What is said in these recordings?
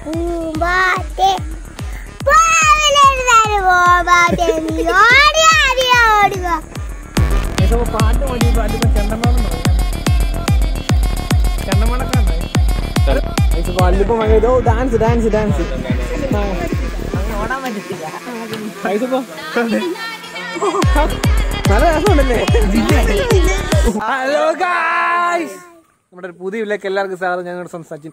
പൂമ്പാറ്റേ പാവലെഴുതാനും പൂമ്പാറ്റേ നീ ഓടി ആടി ഓടുക പാട്ട് പാടി പാട്ടിപ്പോ ചെണ്ടമേളം ചെണ്ടമേളക്കാണ്ടായി അല്ലിപ്പോ ഭയങ്കര ഡാൻസ് ഡാൻസ് ഡാൻസ് ഐസപ്പോ നല്ല രസമുണ്ടല്ലേ ഹലോ ഗായ്സ് നമ്മുടെ ഒരു പുതിയ വില്ലേക്ക് എല്ലാവർക്കും സ്വാഗതം ഞങ്ങളുടെ സ്വന്തം സച്ചിൻ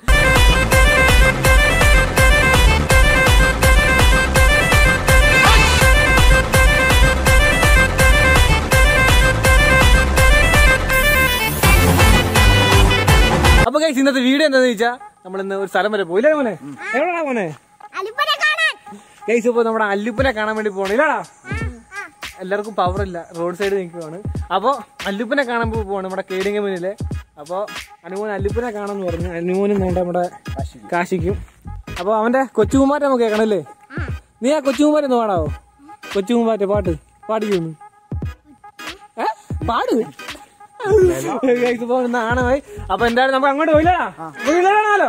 അപ്പൊ ഗൈസ് ഇന്നത്തെ വീഡിയോ എന്താന്ന് വെച്ചാൽ നമ്മൾ ഇന്ന് ഒരു സ്ഥലം വരെ പോയില്ലേ മോനെ എവിടെയാ മോനെ അലിപ്പനെ കാണാൻ ഗൈസ് ഇപ്പൊ നമ്മുടെ അല്ലുപ്പനെ കാണാൻ വേണ്ടി പോണില്ലടാ എല്ലാവർക്കും പവർ ഇല്ല റോഡ് സൈഡ് നിൽക്കുവാണ് അപ്പോൾ അല്ലുപ്പനെ കാണാൻ പോ- പോവാണ് നമ്മുടെ കേടിങ്ങ മുന്നിലെ അപ്പോൾ അനുമോൻ അല്ലുപ്പനെ കാണാന്ന് പറഞ്ഞു അനുമോനും വേണ്ട നമ്മുടെ കാശിക്കും അപ്പോൾ അവന്റെ കൊച്ചുകുമാരെ നമുക്ക് കേൾക്കണം അല്ലേ നീ ആ കൊച്ചുകുമാരെ ഒന്ന് പാടാവോ കൊച്ചുകുമാരെ പാട്ട് പാടിക്കുന്നു ഏ പാട് Guys, ഇപ്പൊ ഒന്ന് ആണമായി അപ്പൊ എന്തായാലും നമുക്ക് അങ്ങോട്ട് പോയില്ലടാ പോയില്ലാണല്ലോ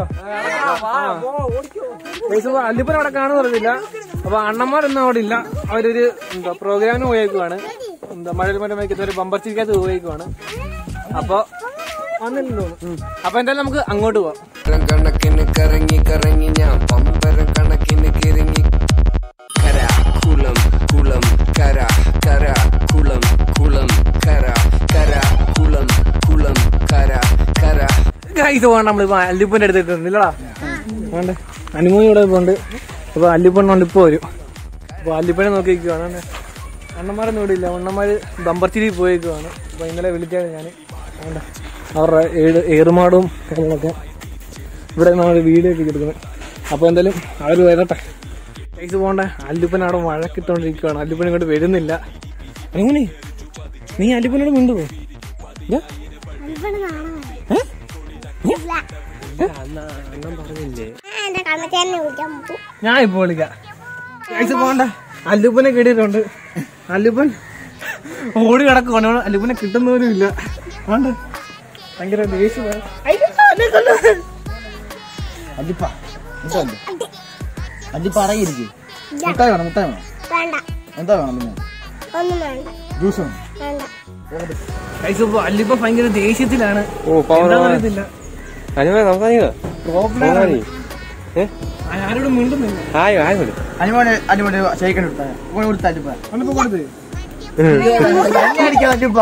അല്ലിപ്പൻ അവിടെ കാണുന്ന പറഞ്ഞില്ല അപ്പൊ അണ്ണന്മാരൊന്നും അവിടെ ഇല്ല അവരൊരു എന്താ പ്രോഗ്രാമിന് പോയേക്കുവാണ് എന്താ മഴയിൽ മരം വയ്ക്കുന്ന ഒരു ബമ്പർ ചിരിക്കകത്ത് പോയേക്കുവാണ് അപ്പൊ വന്നില്ലല്ലോ അപ്പൊ എന്തായാലും നമുക്ക് അങ്ങോട്ട് പോവാം പമ്പരം കണക്കിന് കറങ്ങി കറങ്ങി ഞാൻ പമ്പരം കണക്കിന് കിറങ്ങി കര കുളം കുളം കര കര കുളം കുളം കര കര കുളം കുളം കര കര ഗൈസ് പോകണം നമ്മളിപ്പോ അല്ലിപ്പന്റെ അടുത്ത് എത്തുന്നില്ലടാ വേണ്ട അനുമോനി ഇവിടെ പോണ്ട് അപ്പൊ അല്ലിപ്പണ്ണുണ്ട് ഇപ്പൊ വരും അപ്പൊ അല്ലിപ്പനെ നോക്കി നിൽക്കുവാണ് അണ്ണന്മാരൊന്നും ഇവിടെ ഇല്ല അണ്ണന്മാര് ബമ്പർച്ചിരി പോയേക്കുവാണ് അപ്പൊ ഇന്നലെ വിളിച്ചാണ് ഞാൻ വേണ്ട അവരുടെ ഏഴ് ഏറുമാടും കാര്യങ്ങളൊക്കെ ഇവിടെ നമ്മൾ വീഡിയോ ഒക്കെ എടുക്കുന്നത് അപ്പോൾ എന്തായാലും അവർ വരട്ടെ ഗൈസ് പോകണ്ട അല്ലിപ്പൻ അവിടെ വഴക്കിട്ടോണ്ടിരിക്കുവാണ് അല്ലിപ്പൻ ഇങ്ങോട്ട് വരുന്നില്ല അനുമോനെ നീ അല്ലിപ്പനോട് മിണ്ടുവോ ഇല്ല? അലിപ്പനെ കാണാൻ ഏ? ഇല്ല ആ, എന്റെ കണ്ണച്ചേനെ വിളിക്കാൻ പോകും ഞാൻ ഇപ്പൊ വിളിക്കാം ഗൈസ് പോകണ്ട അല്ലുപ്പനെ കിട്ടിയിട്ടുണ്ട് അല്ലുപ്പൻ ഓടി കിടക്കുവാണ് അല്ലുപ്പനെ കിട്ടുന്നവരും ഇല്ല വേണ്ട ഭയങ്കര ദേഷ്യം അല്ലിപ്പ മുട്ടായി അല്ലിപ്പ അടങ്ങിയിരിക്കും മുട്ടായി വേണം മുട്ടായി വേണം വേണ്ട എന്താ വേണം പിന്നെ ഒന്നും വേണ്ട ജ്യൂസ് വേണം വേണ്ട ഗൈസ് ഇപ്പൊ അല്ലിപ്പ ഭയങ്കര ദേഷ്യത്തിലാണ് ഓ എന്താന്ന് അറിയത്തില്ല അനുമേ സംസാരിക്കുക പ്രോബ്ലം ആരോടും മിണ്ടുന്നില്ല ഹായ് ഹായ് വിളി അനിമോനെ അനിമോനെ ഷെയ്ക്കൻ കൊടുത്താ ഓനെ കൊടുത്ത അല്ലിപ്പ അവനിപ്പോ കൊടുത്ത് അടിക്കാൻ അല്ലിപ്പ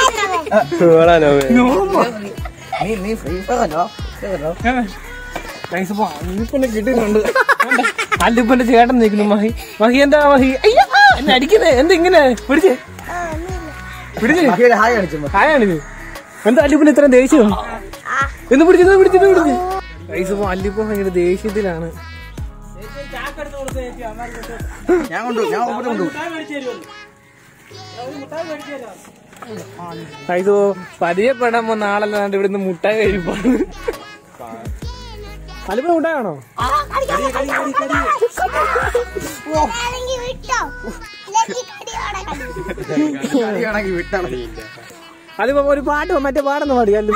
നീ നീ ഫ്രീ ഫയറല്ലോ ഗൈസ് ഇപ്പൊ അല്ലിപ്പനെ കിട്ടിയിട്ടുണ്ട് വേണ്ട. അല്ലിപ്പന്റെ ചേട്ടൻ നിൽക്കുന്നു മഹി മഹി എന്താ മഹി അയ്യോ എന്നെ അടിക്കുന്നേ എന്താ ഇങ്ങനെ പിടിച്ചേ പിടിച്ചേ മഹിയുടെ ഹായ് കാണിച്ചു ആയാണിത് എന്താ അല്ലിപ്പന് ഇത്ര ദേഷ്യം എന്ന് പിടിച്ചത് പിടിച്ചത് പിടിച്ച് ഗൈസ് ഇപ്പൊ അല്ലിപ്പോ ഭയങ്കര ദേഷ്യത്തിലാണ് ഞാൻ കൊണ്ടു ഞാൻ ഒപ്പിട്ട് കൊണ്ടു ഗൈസ് പരിചയപ്പെടാൻ പോകുന്ന ആളല്ലാണ്ട് ഇവിടുന്ന് മുട്ടായി കഴിപ്പാണ് അല്ലിപ്പ മുട്ടായാണോ അല്ലെങ്കിൽ വിട്ടോ ഇല്ലെങ്കിൽ കടിയോടെ കടി കടിയാണെങ്കിൽ വിട്ടാണ് അല്ലിപ്പോ ഒരു പാട്ട് മറ്റേ പാടൊന്ന് പാടി അല്ലു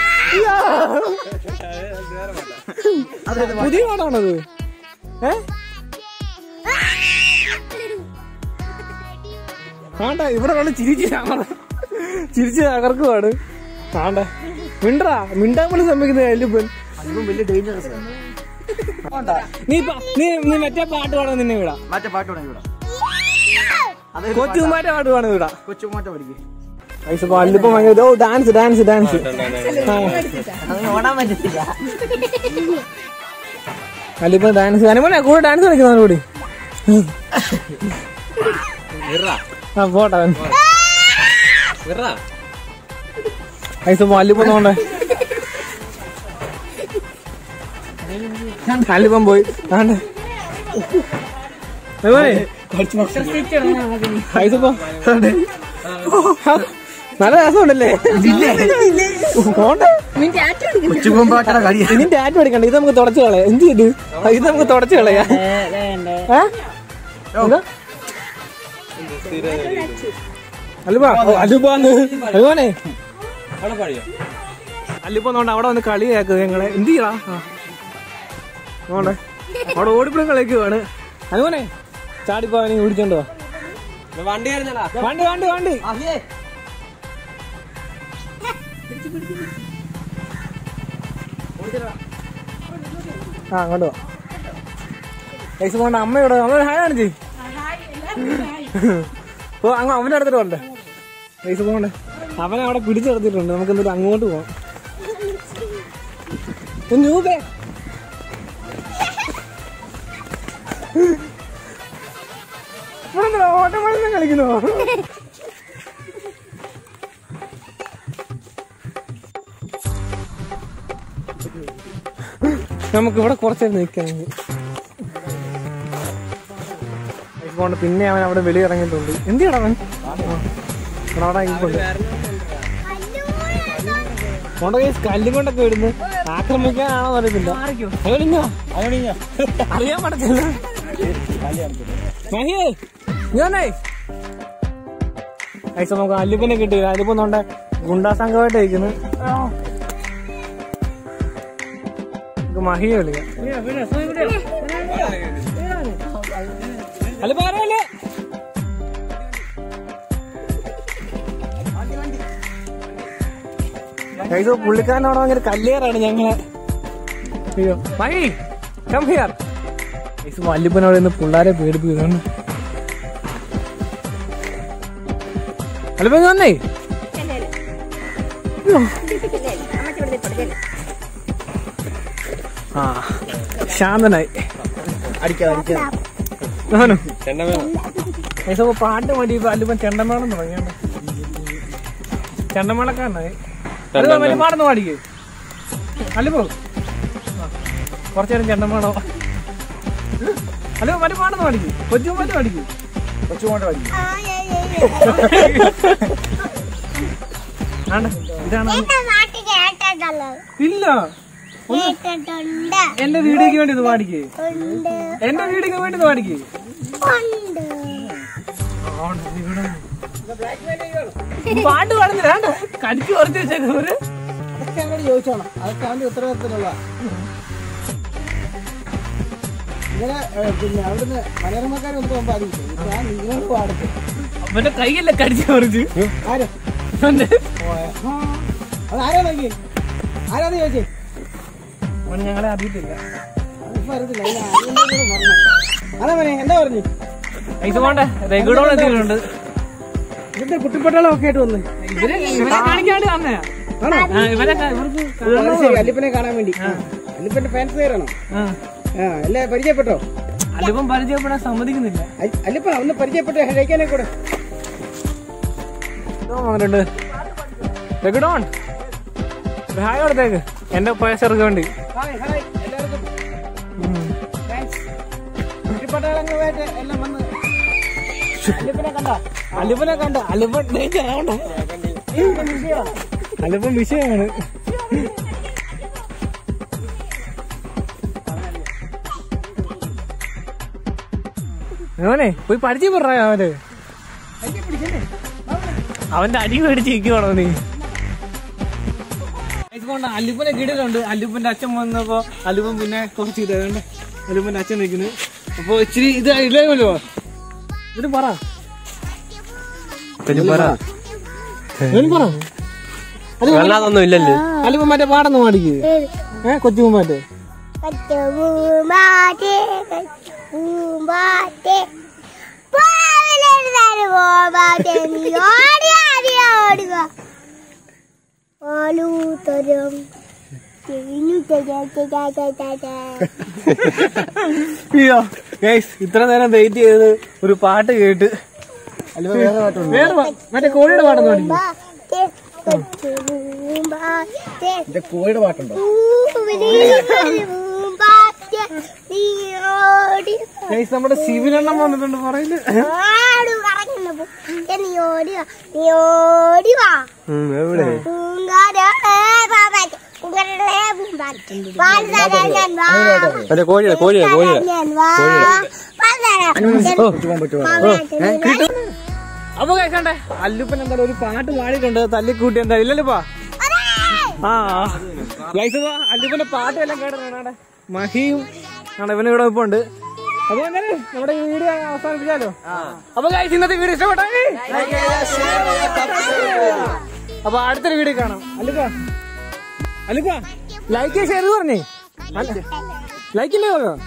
പുതിയ പാട്ടാണത് ഏ വേണ്ട ഇവിടെ വന്ന് ചിരിച്ച് ചിരിച്ച് തകർക്കുവാണ് വേണ്ട മിണ്ടാ മിണ്ടാൻ പോലും സമ്മതിക്കുന്ന അല്ലിപ്പൻ വലിയ ഡേഞ്ചറസ് നീ പ- നീ നീ മറ്റേ പാട്ട് പാടാൻ നിന്നെ വിടാ മറ്റേ പാട്ട് വേണം ഇവിടെ കൊച്ചുമാറ്റ പാട്ട് പാടാൻ വിടാ കൊച്ചുമാറ്റ പഠിക്കും പൈസ അല്ലിപ്പം ഭയങ്കര ഓ ഡാൻസ് ഡാൻസ് ഡാൻസ് അല്ലിപ്പം ഡാൻസ് അനുമോനെ കൂടെ ഡാൻസ് കളിക്കുന്ന കൂടി ആ പോട്ടെ പൈസ അല്ലിപ്പം നോണ്ടേ അല്ലിപ്പം പോയി ആണ്ടേ പൈസ പോ നല്ല രസമുണ്ടല്ലേ പോണ്ടേ കൊച്ചുകൊമ്പാട്ട കടിയ ഇനി ടാറ്റ് പഠിക്കണ്ട ഇത് നമുക്ക് തുടച്ചു കളയാം എന്ത് ചെയ്ത് ഇത് നമുക്ക് തുടച്ചു കളയാ ഏ? എന്താ? അല്ലുപ്പാ അല്ലുപ്പാന്ന് അല്ലുപോനെ അല്ലുപ്പ നോണ്ട അവിടെ വന്ന് കളിയാക്കുക ഞങ്ങളെ എന്ത് ചെയ്യടാ ആ. നോണ്ടേ അവിടെ ഓടിപ്പിടും കളിക്കുവാണ് അതുപോലെ ചാടിപ്പോവാനെ ഓടിച്ചോണ്ടോ വണ്ടി ആയിരുന്നടാ വണ്ടി വണ്ടി വണ്ടി ആ അങ്ങോട്ട് വാ പൈസ പോണ്ട അമ്മ ഇവിടെ അമ്മ ഹായ് കാണിച്ചേ ഓ അങ്ങ് അവൻ്റെ അടുത്തിട്ട് പോണ്ടേ പൈസ പോണ്ടേ അവനെ അവിടെ പിടിച്ചു നിർത്തിയിട്ടുണ്ട് നമുക്ക് എന്നിട്ട് അങ്ങോട്ട് പോവാം ന്യൂബേ ഓട്ടമത്സരം കളിക്കുന്നു നമുക്ക് ഇവിടെ കുറച്ചേരം നിൽക്കാമെങ്കിൽ പോണ്ട് പിന്നെ അവൻ അവിടെ വെളി ഇറങ്ങിയിട്ടുണ്ട് എന്ത് ചെയ്യണം അവൻ ആ. ഇവിടെ അവിടെ ഇരിപ്പുണ്ട് പോണ്ട കേസ് കല്ലും കൊണ്ടൊക്കെ വിടുന്നു ആക്രമിക്കാനാണോ അറിയത്തില്ല അയോണിഞ്ഞോ അറിയാൻ പറ്റത്തില്ല മഹിയേ ഞാനേ ഐസ നമുക്ക് അല്ലിപ്പിനെ കിട്ടിയില്ല അല്ലിപ്പം നോണ്ട ഗുണ്ടാ സംഘമായിട്ട് ഇരിക്കുന്നു നമുക്ക് മഹിയെ വിളിക്കാം അല്ലിപ്പ അറിയല്ലേ ഐസോ പുള്ളിക്കാരനോട് ഭയങ്കര കല്ലേറാണ് ഞങ്ങളെ അയ്യോ മഹി കം ഹിയർ ഐസ് വല്ലിപ്പനോട് ഇന്ന് പിള്ളേരെ പേടിപ്പിക്കുന്നുണ്ട് അല്ലിപ്പൻ വന്നേ ആ ശാന്തനായി അടിക്കാം അടിക്കാം ഞാനും ഐസോ പാട്ട് വേണ്ടി ഇപ്പൊ അല്ലിപ്പൻ ചെണ്ടമേളം തുടങ്ങിയാണ് ചെണ്ടമേളക്കാരനായി അല്ലിപ്പൻ വലിയ പാടൊന്ന് പാടിക്കേ അല്ലിപ്പോ കുറച്ചു നേരം ചെണ്ടമേളോ അല്ലിപ്പോ മറ്റു പാടൊന്ന് പാടിക്കേ കൊച്ചു മറ്റു പാടിക്കേ കൊച്ചുകൊണ്ട് അടിക്കും ആണ്ട് ഇതാണ് എന്റെ നാട്ടിൽ കേട്ടിട്ടുണ്ടല്ലോ ഇല്ല കേട്ടിട്ടുണ്ട് എന്റെ വീഡിയോക്ക് വേണ്ടി ഇത് പാടിക്കേ ഉണ്ട് എന്റെ വീഡിയോക്ക് വേണ്ടി ഇത് പാടിക്കേ ഉണ്ട് പാട്ട് പാടുന്നില്ല ആണ്ട് കടിച്ചു കുറച്ച് വെച്ചേക്കുന്നവര് അതൊക്കെ അവനോട് ചോദിച്ചോണം അതൊക്കെ അവന്റെ ഉത്തരവാദിത്തത്തിലുള്ള ഇങ്ങനെ ഏ, പിന്നെ അവിടുന്ന് മനോരമക്കാരൊന്നും പോകുമ്പോ അറിയില്ല ഞാൻ നിങ്ങൾ പാടത്ത് അവന്റെ കൈയല്ലേ കടിച്ചു കുറച്ച് ആരും അവന്റെ അത് ആരാ നോക്കി ആരാന്ന് ചോദിച്ചേ അവന് ഞങ്ങളെ അറിയത്തില്ല അതിപ്പോ അറിയത്തില്ല അതിന് ആരെങ്കിലും കൂടെ പറഞ്ഞു അതാ മോനെ എന്താ പറഞ്ഞു പൈസ പോണ്ട റെഗുഡോൾ എത്തിയിട്ടുണ്ട് ഇതിന്റെ കുട്ടിപ്പട്ടാളം ഒക്കെ ആയിട്ട് വന്ന് ഇവരെ ഇവരെ കാണിക്കാണ്ട് വന്നയാ ആണോ ആ, ഇവരെ ക- ഇവർക്ക് ഓ, അത് ശരി അല്ലിപ്പനെ കാണാൻ വേണ്ടി അല്ലിപ്പന്റെ ഫാൻസ് പേരാണോ ആ. ആ അല്ലേ പരിചയപ്പെട്ടോ അല്ലിപ്പം പരിചയപ്പെടാൻ സമ്മതിക്കുന്നില്ല അ- അല്ലിപ്പ ഒന്ന് പരിചയപ്പെട്ട് കഴിക്കാനെ കൂടെ അങ്ങനെയുണ്ട് റെഗുഡോൺ ഹായ് കൊടുത്തേക്ക് എന്റെ പൈസർക്ക് വേണ്ടി ഹായ് ഹായ് എല്ലാവർക്കും താങ്ക്സ് കുട്ടിപ്പട്ടാളങ്ങളുമായിട്ട് എല്ലാം വന്ന് അല്ലിപ്പനെ കണ്ട അല്ലിപ്പനെ കണ്ട അല്ലിപ്പൻ അല്ലിപ്പം വിഷയമാണ് അവനെ പോയി പഠിച്ചു പറയാ അവന് അവന്റെ അടി മേടിച്ച് നിൽക്കുവാണോ നീ ഇതുകൊണ്ട് അല്ലുപ്പനെ കിടലുണ്ട് അല്ലുപ്പന്റെ അച്ഛൻ വന്നപ്പോ അല്ലുപ്പൻ പിന്നെ കുറച്ച് ഇത് അതുകൊണ്ട് അല്ലുപ്പന്റെ അച്ഛൻ നിൽക്കുന്നു അപ്പൊ ഇച്ചിരി ഇത് ഇല്ലല്ലോ ഇത് പറ ഇവൻ പറ വെള്ളാതൊന്നും ഇല്ലല്ലോ അല്ലുപ്പൻ മറ്റേ പാടന്ന് പാടിക്ക് ഏ കൊച്ചുമുമ്പാറ്റേ പൂമ്പാറ്റേ പൂമ്പാറ്റേ പാവലെഴുതാനും പൂമ്പാറ്റേ നീ ഓടി ആടി ഓടുക ഓലൂത്തരം അയ്യോ ഗൈസ് ഇത്ര നേരം വെയിറ്റ് ചെയ്ത് ഒരു പാട്ട് കേട്ട് അല്ലിപ്പ വേറെ പാട്ടുണ്ട് വേറെ പാ- മറ്റേ കോഴിയുടെ പാടന്ന് പാടിക്കും പൂമ്പാറ്റേ എന്റെ കോഴിയുടെ പാട്ടുണ്ടോ പൂമ്പാറ്റേ നീ ഓടി ഗൈസ് നമ്മുടെ സിവിലെണ്ണം വന്നിട്ടുണ്ട് പറയില്ല ആട് കറങ്ങുന്ന പൂ. ഏ, നീ ഓടി വാ നീ ഓടി വാ എവിടെ പൂങ്കാര പൂമ്പാറ്റ പൂങ്കാരേ പൂമ്പാറ്റ പാൽ തരാൻ ഞാൻ വാ മറ്റേ കോഴിയുടെ കോഴിയുടെ കോഴിയുടെ ഞാൻ വാ പാൽ തരാം പറ്റുവാൻ പറ്റുവാ അപ്പൊ കേൾക്കണ്ടേ അല്ലുപ്പൻ എന്തായാലും ഒരു പാട്ട് പാടിയിട്ടുണ്ട് തല്ലിക്കൂട്ടി എന്താ ഇല്ലല്ലോപ്പാ ആ ഗൈസ് അല്ലുപ്പന്റെ പാട്ട് എല്ലാം കേട്ടോ മഹിയും ആണ് ഇവന് ഇവിടെ ഇപ്പൊ ഉണ്ട് അപ്പൊ അങ്ങനെ നമ്മുടെ ഈ വീഡിയോ അവസാനിപ്പിച്ചാലോ അപ്പൊ guys, ഇന്നത്തെ വീഡിയോ ഇഷ്ടപ്പെട്ടേ അപ്പൊ അടുത്തൊരു വീഡിയോ കാണാം അല്ലുക്ക അല്ലുക്ക ലൈക്ക് ഷെയർ പറഞ്ഞേ ലൈക്ക് ഇല്ലേ പറഞ്ഞോ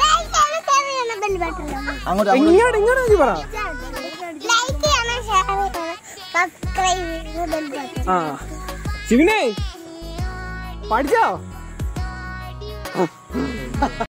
അങ്ങോട്ട് ഇങ്ങോട്ട് ഇങ്ങോട്ട് നോക്കി പറ ലൈക്ക് ചെയ്യണം ഷെയർ ചെയ്യണം സബ്സ്ക്രൈബ് ചെയ്യണം ബെൽ ബട്ടൺ ആ ശിവനെ പഠിച്ചോ